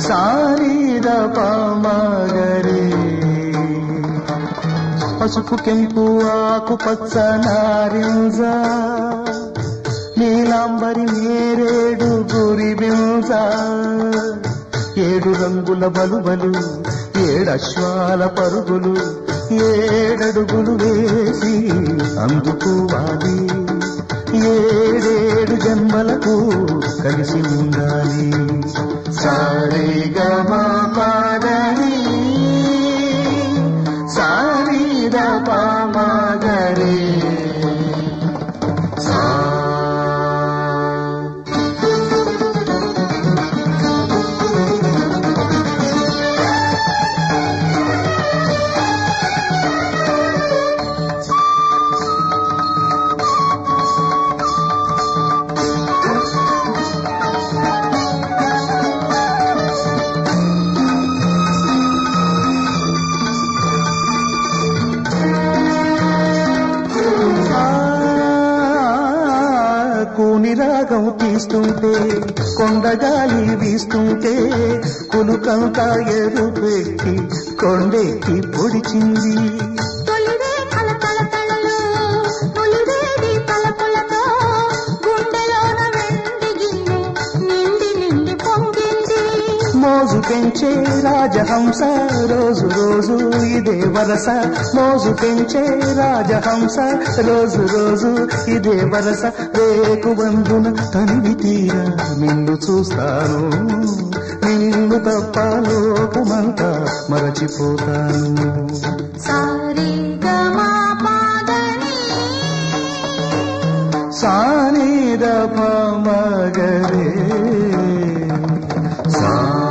సారీద పామగరే పసుపు కెంపు ఆకు పచ్చ నారింజ నీలాంబరి నేరేడు గురి బింజ ఏడు రంగుల బలుబలు ఏడశ్వాల పరుగులు ఏడడుగులు వేసి అందుకోవాలి ఏడేడు జన్మలకు కలిసి ఉండాలి సారిగమా పాదని సారీద పామగరే సా కూని రాగం తీస్తుంటే కొండగాలి వీస్తుంటే కులుకంతా ఎరుపెక్కి కొండెక్కి పొడిచింది తొలివే కల తల తలలు తొలివేడి తలపులతో గుండెలోన వెండి గిన్నె నిండి నిండి పొంగింది మోజు పెంచే రాజహంస రోజు రోజు ఇదే వరస మోజు పెంచే రాజహంస రోజు రోజు ఇదే వరస రేకు బంధున తనివి తీరా నిన్ను చూస్తాను నిన్ను తప్ప లోకమంతా మరచిపోతాను సారీ గమా పాదని సానిద మగరే సా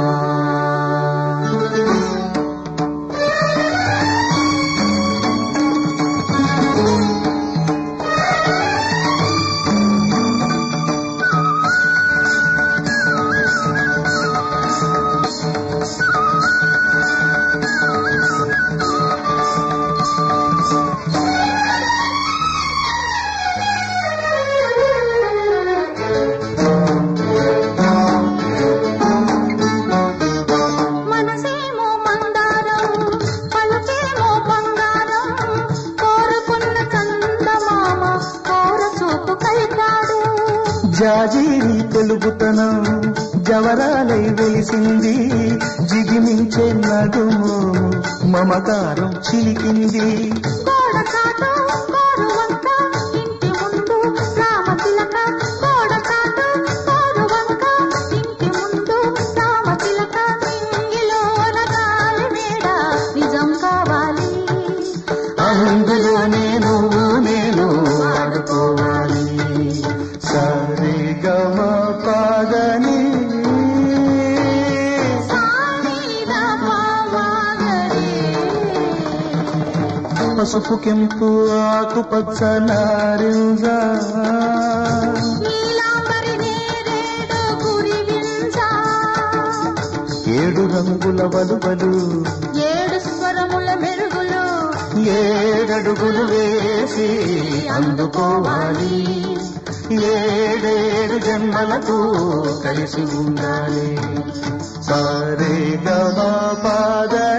మనసేమో మందారం పలుకేమో బంగారం కోరుకున్న చందమామ కోర చూపు కలిపాడు జాజీరి తెలుగుతనం జవరాలై వెలిసింది జిగిమించే నడుము మమకారం చిలికింది గోడ చాటు గోరు వంక ఇంటి ముందు రామ తిలక గోడ చాటు గోరు వంక ఇంటి ముందు రామ తిలక ఇంగిలోన గాలి మేడ నిజం కావాలి అందులో నేను నేను ఆడుకోవాలి సరే గమ పాదని సానీద పామగరే పసుపు కెంపు ఆకు పచ్చ నారింజ నీలాంబరి నేరేడు గురివింజ ఏడు రంగుల వలువలు ఏడు స్వరముల మెరుగులు ఏడడుగులు వేసి అందుకోవాలి ఏడేడు జన్మలకు కలిసి ఉండాలి సరే గమ పాద